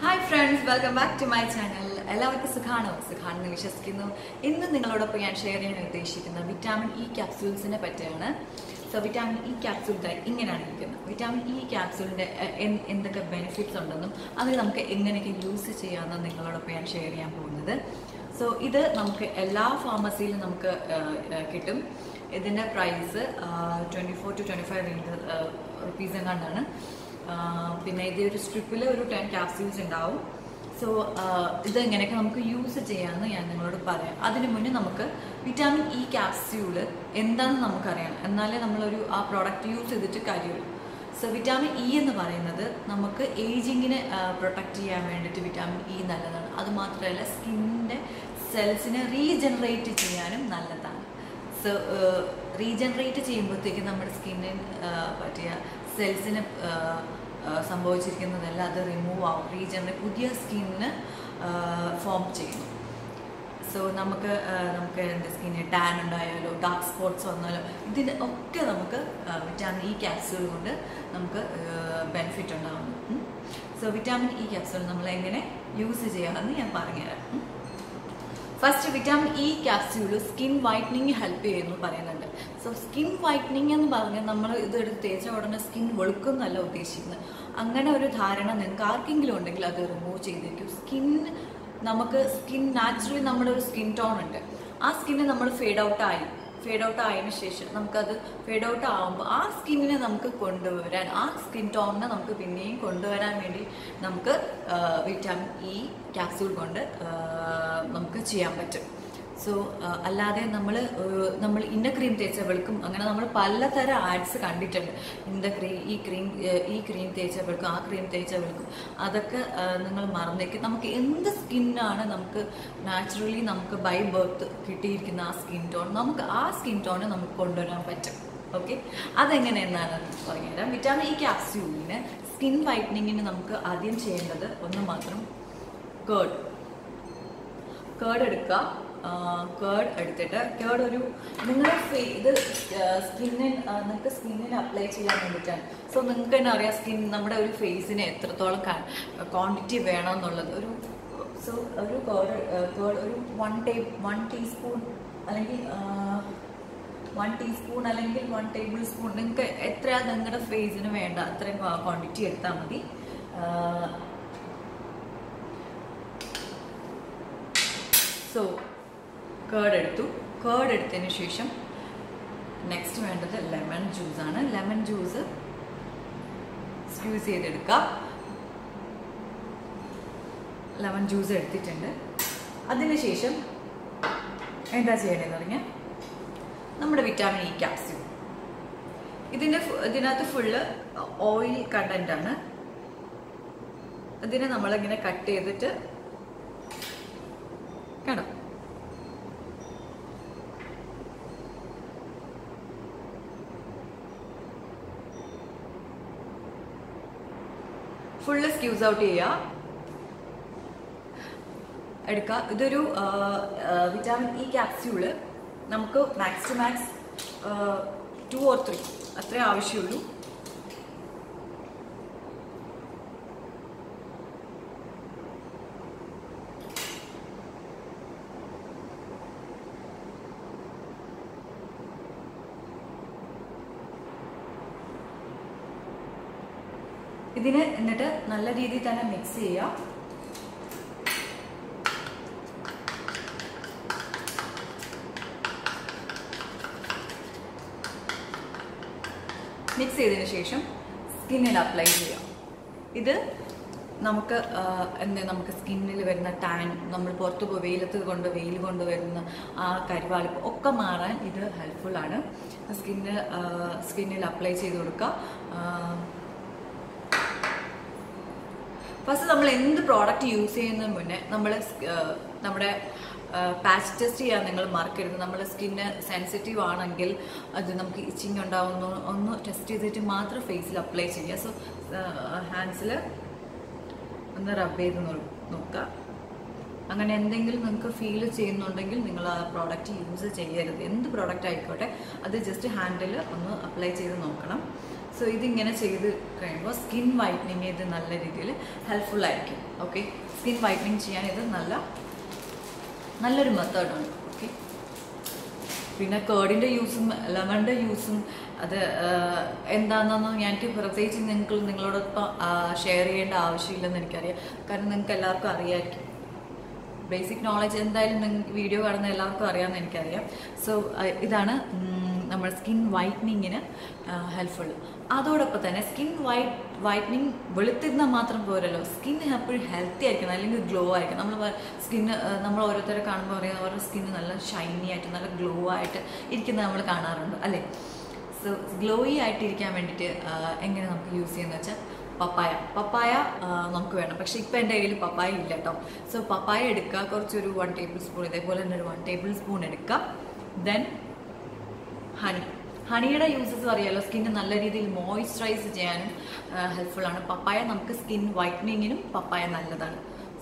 Hi friends welcome back to my channel എല്ലാവർക്കും സുഖാണോ സുഖാണെന്ന് വിശ്വസിക്കുന്നു ഇന്ന് നിങ്ങളോടൊപ്പം ഞാൻ ഷെയർ ചെയ്യാൻ ഉദ്ദേശിക്കുന്ന വിറ്റാമിൻ ഇ ക്യാപ്സൂൾസിനെ പറ്റിയാണ് സോ വിറ്റാമിൻ ഇ ക്യാപ്സൂൾ ദാ ഇങ്ങനെയാണ് ഇരിക്കുന്നത് വിറ്റാമിൻ ഇ ക്യാപ്സൂളിൻ്റെ എന്തൊക്കെ ബെനിഫിറ്റ്സ് ഉണ്ടെന്നും അത് നമുക്ക് എങ്ങനെയൊക്കെ യൂസ് ചെയ്യാമെന്നും നിങ്ങളോടൊപ്പം ഞാൻ ഷെയർ ചെയ്യാൻ പോകുന്നത് സോ ഇത് നമുക്ക് എല്ലാ ഫാർമസിയിലും നമുക്ക് ആ, ആ, കിട്ടും ഇതിൻ്റെ price twenty four to twenty five range rupees എങ്ങാണ്ടാണ് ആഹ് പിന്നെ ഇത് ഒരു സ്ട്രിപ്പിൽ ഒരു ടെൻ ക്യാപ്സ്യൂൾസ് ഉണ്ടാവും സോ ഇത് എങ്ങനെയൊക്കെ നമുക്ക് യൂസ് ചെയ്യാമെന്ന് ഞാൻ നിങ്ങളോട് പറയാം അതിന് മുന്നേ നമുക്ക് വിറ്റാമിൻ ഇ ക്യാപ്സ്യൂള് എന്താണെന്ന് നമുക്കറിയാം എന്നാലേ നമ്മളൊരു ആ പ്രോഡക്റ്റ് യൂസ് ചെയ്തിട്ട് കാര്യമുള്ളൂ സോ വിറ്റാമിൻ ഇ എന്ന് പറയുന്നത് നമുക്ക് ഏജിങ്ങിനെ പ്രൊട്ടക്റ്റ് ചെയ്യാൻ വേണ്ടിയിട്ട് വിറ്റാമിൻ ഇ നല്ലതാണ് അത് മാത്രമല്ല സ്കിന്നിൻ്റെ സെൽസിനെ റീജനറേറ്റ് ചെയ്യാനും നല്ലതാണ് സോ റീജനറേറ്റ് ചെയ്യുമ്പോഴത്തേക്കും നമ്മുടെ സ്കിന്നിന് പറ്റിയ സെൽസിന് സംഭവിച്ചിരിക്കുന്നതെല്ലാം അത് റിമൂവ് ആവും റീജനറേറ്റ് പുതിയ സ്കിന്നിന് ഫോം ചെയ്യുന്നു സോ നമുക്ക് ആ, നമുക്ക് എൻ്റെ സ്കിന്നിന് ടാൻ ഉണ്ടായാലോ ഡാർക്ക് സ്പോട്ട്സ് വന്നാലോ ഇതിന് ഒക്കെ നമുക്ക് വിറ്റാമിൻ ഇ ക്യാപ്സ്യൂൾ കൊണ്ട് നമുക്ക് ബെനിഫിറ്റ് ഉണ്ടാകുന്നു സോ വിറ്റാമിൻ ഇ ക്യാപ്സ്യൂൾ നമ്മൾ എങ്ങനെ യൂസ് ചെയ്യാമെന്ന് ഞാൻ പറഞ്ഞുതരാം ഉം. First vitamin E capsule skin whitening help ചെയ്യുന്നു പറയുന്നുണ്ട് സോ സ്കിൻ വൈറ്റനിങ് എന്ന് പറഞ്ഞാൽ നമ്മൾ ഇത് എടുത്ത് തേച്ച ഉടനെ സ്കിൻ വെളുക്കുന്നല്ല ഉദ്ദേശിക്കുന്നത് അങ്ങനെ ഒരു ധാരണ നിങ്ങൾക്ക് ആർക്കെങ്കിലും ഉണ്ടെങ്കിൽ അത് റിമൂവ് ചെയ്തേക്കും സ്കിൻ നമുക്ക് സ്കിൻ നാച്ചുറലി നമ്മുടെ ഒരു സ്കിൻ ടോൺ ഉണ്ട് ആ സ്കിന്ന് നമ്മൾ ഫേഡ് ഔട്ട് ആയി ഫേഡ് ഔട്ട് ആയതിനു ശേഷം നമുക്കത് ഫേഡ് ഔട്ട് ആകുമ്പോൾ ആ സ്കിന്നിനെ നമുക്ക് കൊണ്ടുവരാൻ ആ സ്കിൻ ടോണിനെ നമുക്ക് പിന്നെയും കൊണ്ടുവരാൻ വേണ്ടി നമുക്ക് വിറ്റാമിൻ ഇ ക്യാപ്സ്യൂൾ കൊണ്ട് ആ, നമുക്ക് ചെയ്യാൻ പറ്റും സോ അല്ലാതെ നമ്മൾ നമ്മൾ ഇന്ന ക്രീം തേച്ച വെളുക്കും അങ്ങനെ നമ്മൾ പലതരം ആഡ്സ് കണ്ടിട്ടുണ്ട് ഇന്ന ക്രീം ഈ ക്രീം ഈ ക്രീം തേച്ച വെളുക്കും ആ ക്രീം തേച്ച വെളുക്കും അതൊക്കെ ആ, നിങ്ങൾ മറന്നേക്ക് നമുക്ക് എന്ത് സ്കിന്നാണ് നമുക്ക് നാച്ചുറലി നമുക്ക് ബൈ ബർത്ത് കിട്ടിയിരിക്കുന്ന ആ സ്കിൻ ടോൺ നമുക്ക് ആ സ്കിൻ ടോണ് നമുക്ക് കൊണ്ടുവരാൻ പറ്റും ഓക്കെ അതെങ്ങനെയെന്നാണ് പറഞ്ഞുതരാം വിറ്റാമിൻ ഇ ക്യാപ്സ്യൂളിന് സ്കിൻ വൈറ്റനിങ്ങിന് നമുക്ക് ആദ്യം ചെയ്യേണ്ടത് ഒന്ന് മാത്രം കേർഡ് കേർഡ് എടുക്കുക കേർഡ് എടുത്തിട്ട് കേർഡ് ഒരു നിങ്ങളുടെ ഫേ ഇത് സ്കിന്നിൽ നിങ്ങൾക്ക് സ്കിന്നിൽ അപ്ലൈ ചെയ്യാൻ വേണ്ടിയിട്ടാണ് സോ നിങ്ങൾക്ക് തന്നെ അറിയാം സ്കിൻ നമ്മുടെ ഒരു ഫേസിന് എത്രത്തോളം ക്വാണ്ടിറ്റി വേണം എന്നുള്ളത് ഒരു സോ ഒരു കേർഡ് കേർഡ് ഒരു വൺ ടേ വൺ ടീസ്പൂൺ അല്ലെങ്കിൽ വൺ ടീസ്പൂൺ അല്ലെങ്കിൽ വൺ ടേബിൾ സ്പൂൺ നിങ്ങൾക്ക് എത്രയാണ് നിങ്ങളുടെ ഫേസിന് വേണ്ട അത്രയും ക്വാണ്ടിറ്റി എടുത്താൽ മതി ആ, സോ കേർഡ് എടുത്തു കേർഡ് എടുത്തതിന് ശേഷം നെക്സ്റ്റ് വേണ്ടത് ലെമൺ ജ്യൂസാണ് ലെമൺ ജ്യൂസ് സ്ക്യൂസ് ചെയ്തെടുക്കുക ലെമൺ ജ്യൂസ് എടുത്തിട്ടുണ്ട് അതിനുശേഷം എന്താ ചെയ്യേണ്ടതെന്ന് പറഞ്ഞാൽ നമ്മുടെ വിറ്റാമിൻ ഇ ക്യാപ്സ്യൂൾ ഇതിൻ്റെ ഫു- ഇതിനകത്ത് ഫുള്ള് ഓയിൽ കണ്ടന്റ് ആണ് അതിനെ നമ്മളിങ്ങനെ കട്ട് ചെയ്തിട്ട് കണ്ടോ ഫുള്ള് സ്ക്യൂസ് ഔട്ട് ചെയ്യുക എടുക്കുക ഇതൊരു വിറ്റാമിൻ ഇ ക്യാപ്സ്യൂള് നമുക്ക് max two max two or three അത്രേ ആവശ്യമുള്ളൂ ഇതിന് എന്നിട്ട് നല്ല രീതിയിൽ തന്നെ മിക്സ് ചെയ്യുക മിക്സ് ചെയ്തതിന് ശേഷം സ്കിന്നിൽ അപ്ലൈ ചെയ്യാം ഇത് നമുക്ക് ആ, എന്താ നമുക്ക് സ്കിന്നിൽ വരുന്ന ടാൻ നമ്മൾ പുറത്ത് പോയി വെയിലത്ത് കൊണ്ട് വെയിൽ കൊണ്ട് വരുന്ന ആ കരിവാളിപ്പ് ഒക്കെ മാറാൻ ഇത് ഹെൽപ്ഫുൾ ആണ് സ്കിന്നിൽ സ്കിന്നിൽ അപ്ലൈ ചെയ്ത് കൊടുക്കുക ആ, ഫസ്റ്റ് നമ്മൾ എന്ത് പ്രോഡക്റ്റ് യൂസ് ചെയ്യുന്നതിന് മുന്നേ നമ്മൾ നമ്മുടെ പാച്ച് ടെസ്റ്റ് ചെയ്യാൻ നിങ്ങൾ മറക്കരുത് നമ്മുടെ സ്കിന്ന് സെൻസിറ്റീവ് ആണെങ്കിൽ അത് നമുക്ക് ഇച്ചിങ് ഉണ്ടാവുന്നു ഒന്ന് ടെസ്റ്റ് ചെയ്തിട്ട് മാത്രം ഫേസിൽ അപ്ലൈ ചെയ്യുക സോ ഹാൻഡ്സിൽ ഒന്ന് റബ്ബ് ചെയ്ത് നോ- നോക്കുക അങ്ങനെ എന്തെങ്കിലും നിങ്ങൾക്ക് ഫീൽ ചെയ്യുന്നുണ്ടെങ്കിൽ നിങ്ങൾ ആ പ്രോഡക്റ്റ് യൂസ് ചെയ്യരുത് എന്ത് പ്രോഡക്റ്റ് ആയിക്കോട്ടെ അത് ജസ്റ്റ് ഹാൻഡിൽ ഒന്ന് അപ്ലൈ ചെയ്ത് നോക്കണം സോ ഇതിങ്ങനെ ചെയ്ത് കഴിയുമ്പോൾ സ്കിൻ വൈറ്റനിങ് ഇത് നല്ല രീതിയിൽ ഹെൽപ്ഫുൾ ആയിരിക്കും ഓക്കെ സ്കിൻ വൈറ്റനിങ് ചെയ്യാൻ ഇത് നല്ല നല്ലൊരു മെത്തേഡാണ് ഓക്കെ പിന്നെ കേർഡിൻ്റെ യൂസും ലെമണിൻ്റെ യൂസും അത് ആഹ്, എന്താണെന്നൊന്നും എനിക്ക് പ്രത്യേകിച്ച് നിങ്ങൾക്ക് നിങ്ങളോടൊപ്പം ഷെയർ ചെയ്യേണ്ട ആവശ്യമില്ലെന്ന് എനിക്കറിയാം കാരണം നിങ്ങൾക്ക് എല്ലാവർക്കും അറിയാമായിരിക്കും ബേസിക് നോളജ് എന്തായാലും നിങ്ങൾക്ക് വീഡിയോ കാണുന്ന എല്ലാവർക്കും അറിയാമെന്ന് എനിക്കറിയാം സോ ഇതാണ് ഉം, നമ്മുടെ സ്കിൻ വൈറ്റനിങ്ങിന് ഹെൽപ്ഫുൾ അതോടൊപ്പം തന്നെ സ്കിൻ വൈറ്റ് വൈറ്റനിങ് വെളുത്തിരുന്നാൽ മാത്രം പോരല്ലോ സ്കിൻ എപ്പോഴും ഹെൽത്തി ആയിരിക്കണം അല്ലെങ്കിൽ ഗ്ലോ ആയിരിക്കണം നമ്മൾ സ്കിന്ന് നമ്മൾ ഓരോരുത്തരെ കാണുമ്പോൾ പറയാം അവരുടെ സ്കിന്ന് നല്ല ഷൈനി ആയിട്ട് നല്ല ഗ്ലോ ആയിട്ട് ഇരിക്കുന്നത് നമ്മൾ കാണാറുണ്ട് അല്ലേ സോ ഗ്ലോയി ആയിട്ടിരിക്കാൻ വേണ്ടിയിട്ട് ആ, എങ്ങനെ നമുക്ക് യൂസ് ചെയ്യുന്നത് വെച്ചാൽ പപ്പായ പപ്പായ ആ, നമുക്ക് വേണം പക്ഷെ ഇപ്പം എൻ്റെ കയ്യിൽ പപ്പായ ഇല്ല കേട്ടോ സോ പപ്പായ എടുക്കുക കുറച്ചൊരു വൺ ടേബിൾ സ്പൂൺ ഇതേപോലെ തന്നെ ഒരു വൺ ടേബിൾ സ്പൂൺ എടുക്കുക ദെൻ ഹണി ഹണിയുടെ യൂസസ് അറിയാലോ സ്കിന്ന് നല്ല രീതിയിൽ മോയ്സ്ചറൈസ് ചെയ്യാനും ഹെൽപ്ഫുൾ ആണ് പപ്പായ നമുക്ക് സ്കിൻ വൈറ്റനിങ്ങിനും പപ്പായ നല്ലതാണ്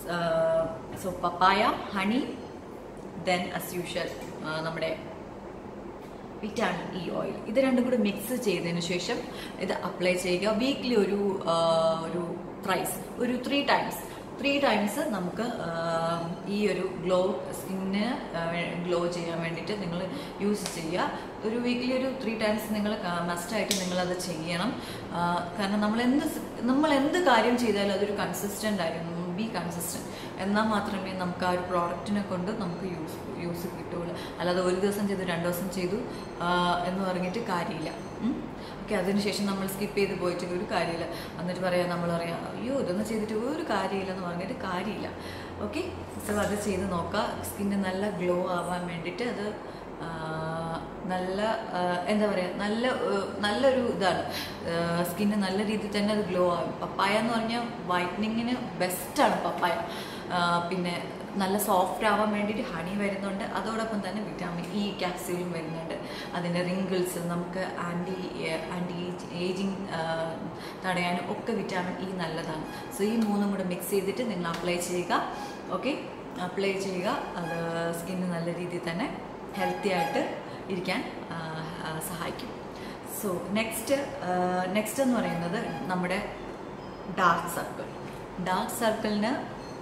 സോ പപ്പായ ഹണി ദെൻ അസ് യൂഷ്വൽ നമ്മുടെ വിറ്റാമിൻ ഇ ഓയിൽ ഇത് രണ്ടും കൂടി മിക്സ് ചെയ്തതിന് ശേഷം ഇത് അപ്ലൈ ചെയ്യുക വീക്ക്ലി ഒരു ആ, ഒരു ത്രൈസ് ഒരു ത്രീ ടൈംസ് ത്രീ ടൈംസ് നമുക്ക് ആ, ഈ ഒരു ഗ്ലോ സ്കിന്നിന് ഗ്ലോ ചെയ്യാൻ വേണ്ടിയിട്ട് നിങ്ങൾ യൂസ് ചെയ്യുക ഒരു വീക്കിലി ഒരു ത്രീ ടൈംസ് നിങ്ങൾ മസ്റ്റായിട്ട് നിങ്ങളത് ചെയ്യണം ആ, കാരണം നമ്മൾ എന്ത് സ്- നമ്മൾ എന്ത് കാര്യം ചെയ്താലും അതൊരു കൺസിസ്റ്റൻ്റ് ആയിരുന്നു ബി കൺസിസ്റ്റൻറ്റ് എന്നാൽ മാത്രമേ നമുക്ക് ആ ഒരു പ്രോഡക്റ്റിനെ കൊണ്ട് നമുക്ക് യൂസ് യൂസ് കിട്ടുള്ളൂ അല്ലാതെ ഒരു ദിവസം ചെയ്തു രണ്ട് ദിവസം ചെയ്തു ആ, എന്ന് പറഞ്ഞിട്ട് കാര്യമില്ല ഓക്കെ അതിനുശേഷം നമ്മൾ സ്കിപ്പ് ചെയ്ത് പോയിട്ട് ഒരു കാര്യമില്ല എന്നിട്ട് പറയാം നമ്മൾ പറയാം അയ്യോ ഇതൊന്നും ചെയ്തിട്ട് ഒരു കാര്യമില്ല എന്ന് പറഞ്ഞിട്ട് കാര്യമില്ല ഓക്കെ സോ അത് ചെയ്ത് നോക്കുക സ്കിന്ന് നല്ല ഗ്ലോ ആവാൻ വേണ്ടിയിട്ട് അത് ആ, നല്ല ആ, എന്താ പറയുക നല്ല ആ, നല്ലൊരു ഇതാണ് സ്കിന്ന് നല്ല രീതിയിൽ തന്നെ അത് ഗ്ലോ ആകും പപ്പായ എന്ന് പറഞ്ഞാൽ വൈറ്റനിങ്ങിന് ബെസ്റ്റാണ് പപ്പായ ആ, പിന്നെ നല്ല സോഫ്റ്റ് ആവാൻ വേണ്ടിയിട്ട് ഹണി വരുന്നുണ്ട് അതോടൊപ്പം തന്നെ വിറ്റാമിൻ ഇ ക്യാപ്സ്യൂളും വരുന്നുണ്ട് അതിൻ്റെ റിങ്കിൾസ് നമുക്ക് ആൻറ്റി ആൻറ്റി ഏജിങ് തടയാനും ഒക്കെ വിറ്റാമിൻ ഇ നല്ലതാണ് സോ ഈ മൂന്നും കൂടെ മിക്സ് ചെയ്തിട്ട് നിങ്ങൾ അപ്ലൈ ചെയ്യുക ഓക്കെ അപ്ലൈ ചെയ്യുക അത് സ്കിന്ന് നല്ല രീതിയിൽ തന്നെ ഹെൽത്തി ആയിട്ട് ഇരിക്കാൻ ആ, ആ, സഹായിക്കും സോ നെക്സ്റ്റ് നെക്സ്റ്റ് എന്ന് പറയുന്നത് നമ്മുടെ ഡാർക്ക് സർക്കിൾ ഡാർക്ക് സർക്കിളിന്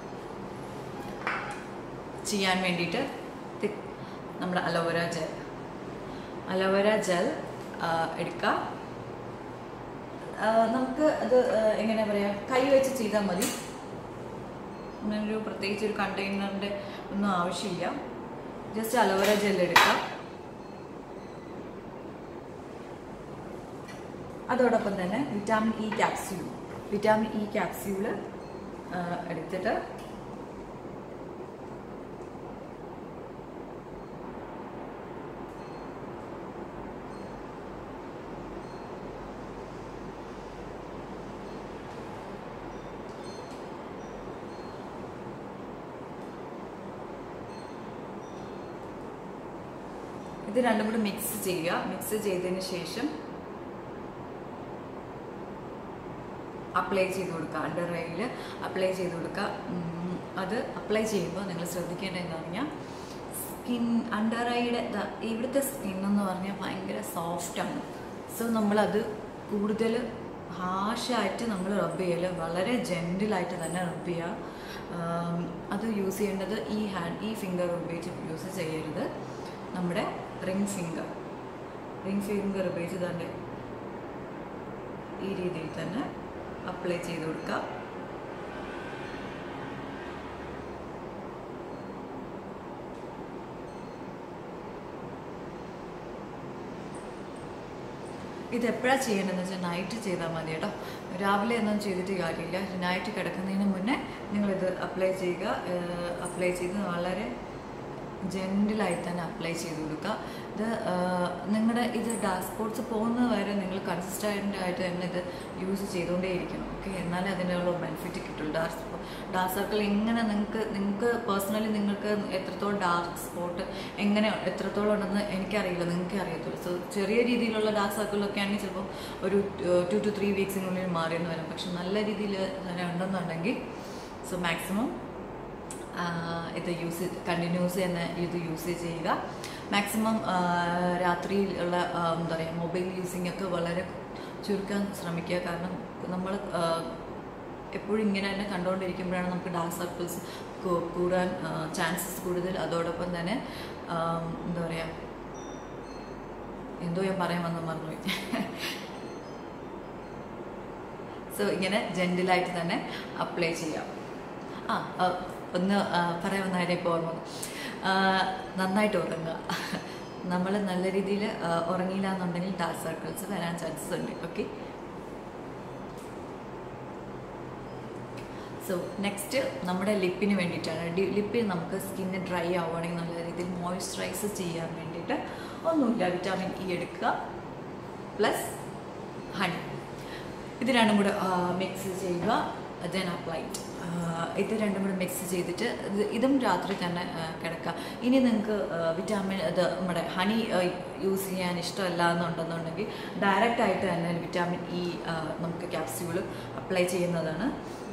ചെയ്യാൻ വേണ്ടിയിട്ട് തി- നമ്മുടെ അലോവേര ജെൽ അലോവേര ജെൽ എടുക്കുക ആ, നമുക്ക് അത് ആ, എങ്ങനെ പറയാ കൈ വെച്ച് ചെയ്താൽ മതി ഒരു പ്രത്യേകിച്ച് ഒരു കണ്ടെയ്നറിൻ്റെ ഒന്നും ആവശ്യമില്ല ജസ്റ്റ് അലോവേര ജെൽ എടുക്കുക അതോടൊപ്പം തന്നെ vitamin E capsule vitamin E capsule എടുത്തിട്ട് ഇത് രണ്ടും കൂടി മിക്സ് ചെയ്യുക മിക്സ് ചെയ്തതിന് ശേഷം അപ്ലൈ ചെയ്ത് കൊടുക്കുക അണ്ടർ ഐയിൽ അപ്ലൈ ചെയ്ത് കൊടുക്കുക ഉം, അത് അപ്ലൈ ചെയ്യുമ്പോൾ നിങ്ങൾ ശ്രദ്ധിക്കേണ്ടത് എന്താ പറഞ്ഞാൽ സ്കിൻ അണ്ടർ ഐയുടെ ഇവിടുത്തെ സ്കിൻ എന്ന് പറഞ്ഞാൽ ഭയങ്കര സോഫ്റ്റാണ് സോ നമ്മളത് കൂടുതൽ ഹാഷായിട്ട് നമ്മൾ റബ്ബ് ചെയ്യൽ വളരെ ജെൻറ്റിലായിട്ട് തന്നെ റബ്ബ് ചെയ്യുക ആം, അത് യൂസ് ചെയ്യേണ്ടത് ഈ ഹാൻഡ് ഈ ഫിംഗർ ഉപയോഗിച്ച് യൂസ് ചെയ്യരുത് നമ്മുടെ റിംഗ് ഫിംഗർ റിംഗ് ഫിംഗർ ഉപയോഗിച്ച് തന്നെ ഈ രീതിയിൽ തന്നെ അപ്ലൈ ചെയ്ത് കൊടുക്കുക ഇത് എപ്പോഴാണ് ചെയ്യേണ്ടതെന്ന് വെച്ചാൽ നൈറ്റ് ചെയ്താൽ മതി കേട്ടോ രാവിലെ ഒന്നും ചെയ്തിട്ട് കാര്യമില്ല നൈറ്റ് കിടക്കുന്നതിന് മുന്നേ നിങ്ങളിത് അപ്ലൈ ചെയ്യുക അപ്ലൈ ചെയ്ത് വളരെ ജെൻറ്റിലായി തന്നെ അപ്ലൈ ചെയ്ത് കൊടുക്കുക ഇത് നിങ്ങളുടെ ഇത് ഡാർക്ക് സ്പോട്ട്സ് പോകുന്നത് വരെ നിങ്ങൾ കൺസിസ്റ്റൻ്റ് ആയിട്ട് തന്നെ ഇത് യൂസ് ചെയ്തുകൊണ്ടേയിരിക്കണം ഓക്കെ എന്നാലേ അതിനുള്ള ബെനിഫിറ്റ് കിട്ടുള്ളൂ ഡാർക്ക് സ്പോ ഡാർക്ക് സർക്കിൾ എങ്ങനെ നിങ്ങൾക്ക് നിങ്ങൾക്ക് പേഴ്സണലി നിങ്ങൾക്ക് എത്രത്തോളം ഡാർക്ക് സ്പോട്ട് എങ്ങനെ എത്രത്തോളം ഉണ്ടെന്ന് എനിക്കറിയില്ല നിങ്ങൾക്ക് അറിയത്തുള്ളൂ സോ ചെറിയ രീതിയിലുള്ള ഡാർക്ക് സർക്കിളൊക്കെ ആണെങ്കിൽ ചിലപ്പോൾ ഒരു ടു ടു ത്രീ വീക്സിനുള്ളിൽ മാറിയെന്ന് വരും പക്ഷെ നല്ല രീതിയിൽ തന്നെ ഉണ്ടെന്നുണ്ടെങ്കിൽ സോ മാക്സിമം ഇത് യൂസ് കണ്ടിന്യൂസ് തന്നെ ഇത് യൂസ് ചെയ്യുക മാക്സിമം രാത്രിയിലുള്ള ആ, എന്താ പറയുക മൊബൈൽ യൂസിംഗ് ഒക്കെ വളരെ ചുരുക്കാൻ ശ്രമിക്കുക കാരണം നമ്മൾ എപ്പോഴും ഇങ്ങനെ തന്നെ കണ്ടുകൊണ്ടിരിക്കുമ്പോഴാണ് നമുക്ക് ഡാർക്ക് സർക്കിൾസ് കൂടാൻ ചാൻസസ് കൂടുതൽ അതോടൊപ്പം തന്നെ ആം, എന്താ പറയുക എന്തോ ഞാൻ പറയാൻ വന്നു മറന്നുപോയി സോ ഇങ്ങനെ ജെൻറ്റിലായിട്ട് തന്നെ അപ്ലൈ ചെയ്യാം ആ ആ, ഒന്ന് ആ, പറയാൻ വന്ന കാര്യം ഇപ്പോൾ ഓർമ്മ വന്നു. ആ, നന്നായിട്ട് ഉറങ്ങുക നമ്മൾ നല്ല രീതിയിൽ ഉറങ്ങിയില്ല എന്നുണ്ടെങ്കിൽ ഡാർക്ക് സർക്കിൾസ് വരാൻ ചാൻസസ് ഉണ്ട് ഓക്കെ സോ നെക്സ്റ്റ് നമ്മുടെ ലിപ്പിന് വേണ്ടിയിട്ടാണ് ഡി- ലിപ്പിൽ നമുക്ക് സ്കിന്ന് ഡ്രൈ ആവുകയാണെങ്കിൽ നല്ല രീതിയിൽ മോയ്സ്ചറൈസ് ചെയ്യാൻ വേണ്ടിയിട്ട് ഒന്നുമില്ല വിറ്റാമിൻ ഇ എടുക്കുക പ്ലസ് ഹണി ഇത് രണ്ടും കൂടെ മിക്സ് ചെയ്യുക ദെൻ അപ്ലൈറ്റ് ഇത് രണ്ടും കൂടെ മിക്സ് ചെയ്തിട്ട് ഇത് ഇതും രാത്രി തന്നെ ആ, കിടക്കുക ഇനി നിങ്ങൾക്ക് വിറ്റാമിൻ ഇത് നമ്മുടെ ഹണി യൂസ് ചെയ്യാൻ ഇഷ്ടമല്ല എന്നുണ്ടെന്നുണ്ടെങ്കിൽ ഡയറക്റ്റ് ആയിട്ട് തന്നെ വിറ്റാമിൻ ഇ നമുക്ക് ക്യാപ്സ്യൂൾ അപ്ലൈ ചെയ്യുന്നതാണ്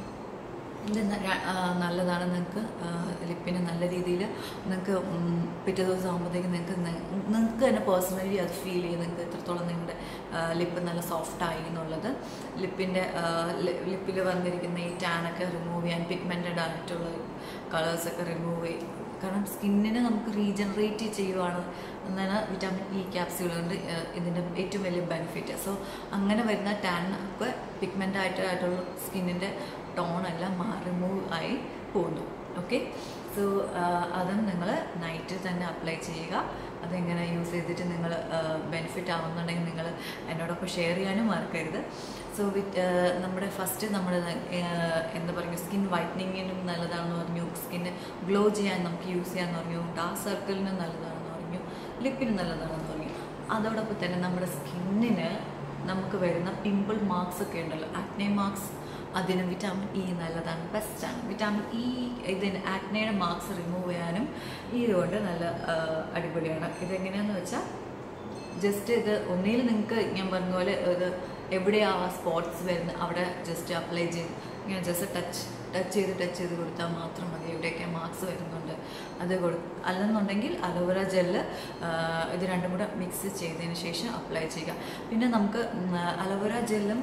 ഇത് ന- ര- ആ, നല്ലതാണ് നിങ്ങൾക്ക് ലിപ്പിന് നല്ല രീതിയിൽ നിങ്ങൾക്ക് പിറ്റേ ദിവസം ആകുമ്പോഴത്തേക്ക് നിങ്ങൾക്ക് നിങ്ങൾക്ക് തന്നെ പേഴ്സണലി അത് ഫീൽ ചെയ്യും നിങ്ങൾക്ക് എത്രത്തോളം നിങ്ങളുടെ ലിപ്പ് നല്ല സോഫ്റ്റ് ആയി എന്നുള്ളത് ലിപ്പിൻ്റെ ലിപ്പിൽ വന്നിരിക്കുന്ന ഈ ടാനൊക്കെ റിമൂവ് ചെയ്യാൻ പിഗ്മെൻറ്റഡ് ആയിട്ടുള്ള കളേഴ്സൊക്കെ റിമൂവ് ചെയ്യും കാരണം സ്കിന്നിനെ നമുക്ക് റീജനറേറ്റ് ചെയ്യുവാണ് എന്നാണ് വിറ്റാമിൻ ഇ ക്യാപ്സ്യൂൾ കൊണ്ട് ഏഹ്, ഇതിൻ്റെ ഏറ്റവും വലിയ ബെനിഫിറ്റ് സോ അങ്ങനെ വരുന്ന ടാൻ ഒക്കെ പിഗ്മെൻ്റ് ആയിട്ട് ആയിട്ടുള്ള സ്കിന്നിൻ്റെ ടോണെല്ലാം റിമൂവ് ആയി പോകുന്നു ഓക്കെ സോ അതും നിങ്ങൾ നൈറ്റ് തന്നെ അപ്ലൈ ചെയ്യുക അതെങ്ങനെ യൂസ് ചെയ്തിട്ട് നിങ്ങൾ ബെനിഫിറ്റ് ആവുന്നുണ്ടെങ്കിൽ നിങ്ങൾ എന്നോടൊപ്പം ഷെയർ ചെയ്യാനും മറക്കരുത് സോ വിത്ത് നമ്മുടെ ഫസ്റ്റ് നമ്മൾ എന്താ പറയുക സ്കിൻ വൈറ്റനിങ്ങിനും നല്ലതാണെന്ന് പറഞ്ഞു സ്കിന്ന് ഗ്ലോ ചെയ്യാൻ നമുക്ക് യൂസ് ചെയ്യാമെന്ന് പറഞ്ഞു ഡാർക്ക് സർക്കിളിനും നല്ലതാണെന്ന് പറഞ്ഞു ലിപ്പിന് നല്ലതാണെന്ന് പറഞ്ഞു അതോടൊപ്പം തന്നെ നമ്മുടെ സ്കിന്നിന് നമുക്ക് വരുന്ന പിമ്പിൾ മാർക്സ് ഒക്കെ ഉണ്ടല്ലോ ആക്നെ മാർക്സ് അതിന് വിറ്റാമിൻ ഇ നല്ലതാണ് ബെസ്റ്റാണ് വിറ്റാമിൻ ഇ ഇതിന് ആക്നയുടെ മാർക്സ് റിമൂവ് ചെയ്യാനും ഈ കൊണ്ട് നല്ല ആ, അടിപൊളിയാണ് ഇതെങ്ങനെയാണെന്ന് വെച്ചാൽ ജസ്റ്റ് ഇത് ഒന്നിൽ നിങ്ങൾക്ക് ഞാൻ പറഞ്ഞ പോലെ ഇത് എവിടെയാ ആ സ്പോട്സ് വരുന്നത് അവിടെ ജസ്റ്റ് അപ്ലൈ ചെയ്ത് ഇങ്ങനെ ജസ്റ്റ് ടച്ച് ടച്ച് ചെയ്ത് ടച്ച് ചെയ്ത് കൊടുത്താൽ മാത്രം മതി എവിടെയൊക്കെ മാർക്സ് വരുന്നുണ്ട് അത് കൊടു അല്ലെന്നുണ്ടെങ്കിൽ അലോവേറ ജെല്ല് ഇത് രണ്ടും കൂടെ മിക്സ് ചെയ്തതിന് ശേഷം അപ്ലൈ ചെയ്യുക പിന്നെ നമുക്ക് അലോവേറ ജെല്ലും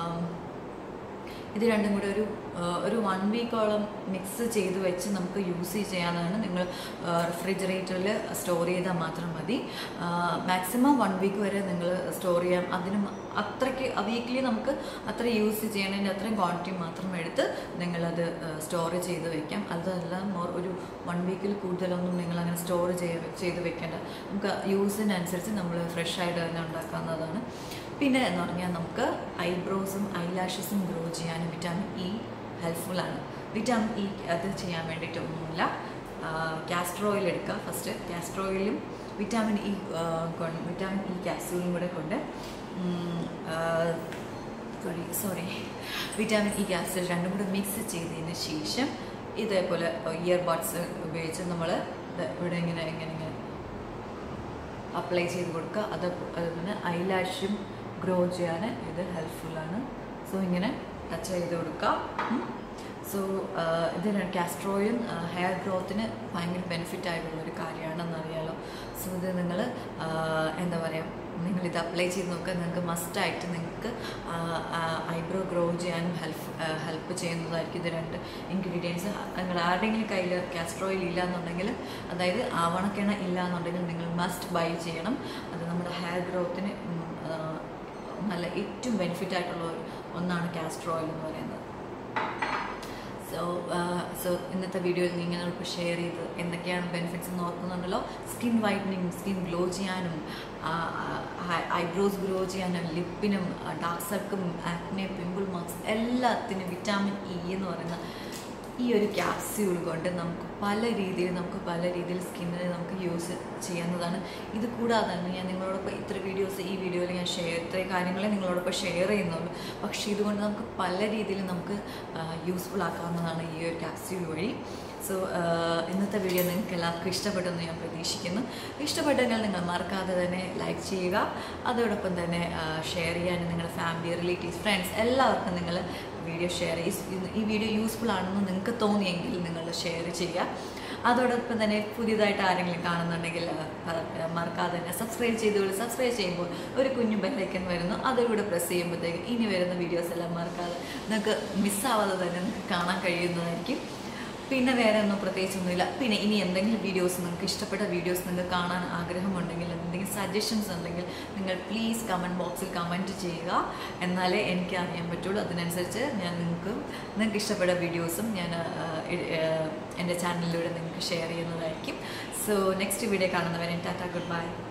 ഇത് രണ്ടും കൂടെ ഒരു ആ, ഒരു വൺ വീക്കോളം മിക്സ് ചെയ്ത് വെച്ച് നമുക്ക് യൂസ് ചെയ്യാവുന്നതാണ് നിങ്ങൾ റെഫ്രിജറേറ്ററിൽ സ്റ്റോർ ചെയ്താൽ മാത്രം മതി മാക്സിമം വൺ വീക്ക് വരെ നിങ്ങൾ സ്റ്റോർ ചെയ്യാം അതിന് മ- അത്രയ്ക്ക് വീക്ക്ലി നമുക്ക് അത്ര യൂസ് ചെയ്യണതിൻ്റെ അത്രയും ക്വാണ്ടിറ്റി മാത്രം എടുത്ത് നിങ്ങളത് സ്റ്റോർ ചെയ്ത് വെക്കാം അതല്ല മോർ ഒരു വൺ വീക്കിൽ കൂടുതലൊന്നും നിങ്ങൾ അങ്ങനെ സ്റ്റോർ ചെയ്ത് ചെയ്ത് വെക്കേണ്ട നമുക്ക് യൂസിനനുസരിച്ച് നമ്മൾ ഫ്രഷ് ആയിട്ട് തന്നെ ഉണ്ടാക്കാവുന്നതാണ് പിന്നെ എന്ന് പറഞ്ഞാൽ നമുക്ക് ഐബ്രോസും ഐലാഷസും ഗ്രോ ചെയ്യാനും വിറ്റാമിൻ ഇ ഹെൽപ്ഫുള്ളാണ് വിറ്റാമിൻ ഇ അത് ചെയ്യാൻ വേണ്ടിയിട്ട് ഒന്നുമില്ല കാസ്റ്റർ ഓയിൽ എടുക്കുക ഫസ്റ്റ് കാസ്റ്റർ ഓയിലും വിറ്റാമിൻ ഇ വിറ്റാമിൻ ഇ ക്യാപ്സ്യൂളും കൂടെ കൊണ്ട് sorry sorry vitamin E capsule രണ്ടും കൂടെ മിക്സ് ചെയ്തതിന് ശേഷം ഇതേപോലെ ഇയർ ബഡ്സ് ഉപയോഗിച്ച് നമ്മൾ ഇവിടെ ഇങ്ങനെ ഇങ്ങനെ ഇങ്ങനെ അപ്ലൈ ചെയ്ത് കൊടുക്കുക അത് അതുപോലെ ഐലാഷും ഗ്രോ ചെയ്യാൻ ഇത് ഹെൽപ്ഫുള്ളാണ് സോ ഇങ്ങനെ ടച്ച് ചെയ്ത് കൊടുക്കുക സോ ഇതിന് കാസ്ട്രോയും ഹെയർ ഗ്രോത്തിന് ഭയങ്കര ബെനിഫിറ്റ് ആയിട്ടുള്ള ഒരു കാര്യമാണെന്ന് അറിയാലോ സോ ഇത് നിങ്ങൾ എന്താ പറയുക നിങ്ങൾ ഇത് അപ്ലൈ ചെയ്ത് നോക്കുക നിങ്ങൾക്ക് മസ്റ്റായിട്ട് നിങ്ങൾക്ക് ഐബ്രോ ഗ്രോ ചെയ്യാനും ഹെൽപ്പ് ഹെൽപ്പ് ചെയ്യുന്നതായിരിക്കും ഇത് രണ്ട് ഇൻഗ്രീഡിയൻസ് നിങ്ങൾ ആരുടെയെങ്കിലും കയ്യിൽ കാസ്റ്റർ ഓയിൽ ഇല്ല എന്നുണ്ടെങ്കിൽ അതായത് ആവണക്കെണ്ണ ഇല്ല എന്നുണ്ടെങ്കിൽ നിങ്ങൾ മസ്റ്റ് ബൈ ചെയ്യണം അത് നമ്മുടെ ഹെയർ ഗ്രോത്തിന് ഉം, ആ, നല്ല ഏറ്റവും ബെനിഫിറ്റ് ആയിട്ടുള്ള ഒരു ഒന്നാണ് കാസ്റ്റർ ഓയിൽ എന്ന് പറയുന്നത് സോ സോ ഇന്നത്തെ വീഡിയോയിൽ നിങ്ങളോട് ഷെയർ ചെയ്ത് എന്തൊക്കെയാണ് ബെനിഫിറ്റ്സ് എന്ന് ഓർക്കുന്നുണ്ടല്ലോ സ്കിൻ വൈറ്റനിങ് സ്കിൻ ഗ്ലോ ചെയ്യാനും ഐബ്രോസ് ഗ്രോ ചെയ്യാനും ലിപ്പിനും ഡാർക്ക് സർക്കിളും ആക്നെ പിമ്പിൾ മാർക്സ് എല്ലാത്തിനും വിറ്റാമിൻ ഇ എന്ന് പറയുന്ന ഈ ഒരു ക്യാപ്സ്യൂൾ കൊണ്ട് നമുക്ക് പല രീതിയിൽ നമുക്ക് പല രീതിയിൽ സ്കിന്നിന് നമുക്ക് യൂസ് ചെയ്യാവുന്നതാണ് ഇത് കൂടാതെ തന്നെ ഞാൻ നിങ്ങളോടൊപ്പം ഇത്ര വീഡിയോസ് ഈ വീഡിയോയിൽ ഞാൻ ഷെയർ ഇത്രയും കാര്യങ്ങളെ നിങ്ങളോടൊപ്പം ഷെയർ ചെയ്യുന്നുള്ളൂ പക്ഷേ ഇതുകൊണ്ട് നമുക്ക് പല രീതിയിൽ നമുക്ക് യൂസ്ഫുൾ ആക്കാവുന്നതാണ് ഈ ഒരു ക്യാപ്സ്യൂൾ വഴി സോ ഇന്നത്തെ വീഡിയോ നിങ്ങൾക്ക് എല്ലാവർക്കും ഇഷ്ടപ്പെട്ടെന്ന് ഞാൻ പ്രതീക്ഷിക്കുന്നു ഇഷ്ടപ്പെട്ടെങ്കിൽ നിങ്ങൾ മറക്കാതെ തന്നെ ലൈക്ക് ചെയ്യുക അതോടൊപ്പം തന്നെ ഷെയർ ചെയ്യാനും നിങ്ങളുടെ ഫാമിലി റിലേറ്റീവ്സ് ഫ്രണ്ട്സ് എല്ലാവർക്കും നിങ്ങൾ വീഡിയോ ഷെയർ ചെയ്യും ഈ വീഡിയോ യൂസ്ഫുൾ ആണെന്ന് നിങ്ങൾക്ക് തോന്നിയെങ്കിൽ നിങ്ങൾ ഷെയർ ചെയ്യുക അതോടൊപ്പം തന്നെ പുതിയതായിട്ട് ആരെങ്കിലും കാണുന്നുണ്ടെങ്കിൽ ആ, ആ, മറക്കാതെ തന്നെ സബ്സ്ക്രൈബ് ചെയ്തോളൂ സബ്സ്ക്രൈബ് ചെയ്യുമ്പോൾ ഒരു കുഞ്ഞു ബെല്ലൈക്കൻ വരുന്നു അതിലൂടെ പ്രസ് ചെയ്യുമ്പോഴത്തേക്ക് ഇനി വരുന്ന വീഡിയോസ് എല്ലാം മറക്കാതെ നിങ്ങൾക്ക് മിസ്സാവാതെ തന്നെ നിങ്ങൾക്ക് കാണാൻ കഴിയുന്നതായിരിക്കും പിന്നെ വേറെ ഒന്നും പ്രത്യേകിച്ചൊന്നുമില്ല പിന്നെ ഇനി എന്തെങ്കിലും വീഡിയോസ് നിങ്ങൾക്ക് ഇഷ്ടപ്പെട്ട വീഡിയോസ് നിങ്ങൾക്ക് കാണാൻ ആഗ്രഹമുണ്ടെങ്കിൽ എന്തെങ്കിലും സജഷൻസ് ഉണ്ടെങ്കിൽ നിങ്ങൾ പ്ലീസ് കമൻറ്റ് ബോക്സിൽ കമൻറ്റ് ചെയ്യുക എന്നാലേ എനിക്ക് അറിയാൻ പറ്റുള്ളൂ അതിനനുസരിച്ച് ഞാൻ നിങ്ങൾക്ക് നിങ്ങൾക്ക് ഇഷ്ടപ്പെട്ട വീഡിയോസും ഞാൻ ആ, ഇ- ആ, എൻ്റെ ചാനലിലൂടെ നിങ്ങൾക്ക് ഷെയർ ചെയ്യുന്നതായിരിക്കും സോ നെക്സ്റ്റ് വീഡിയോ കാണുന്നവരെ ടാറ്റ ഗുഡ് ബൈ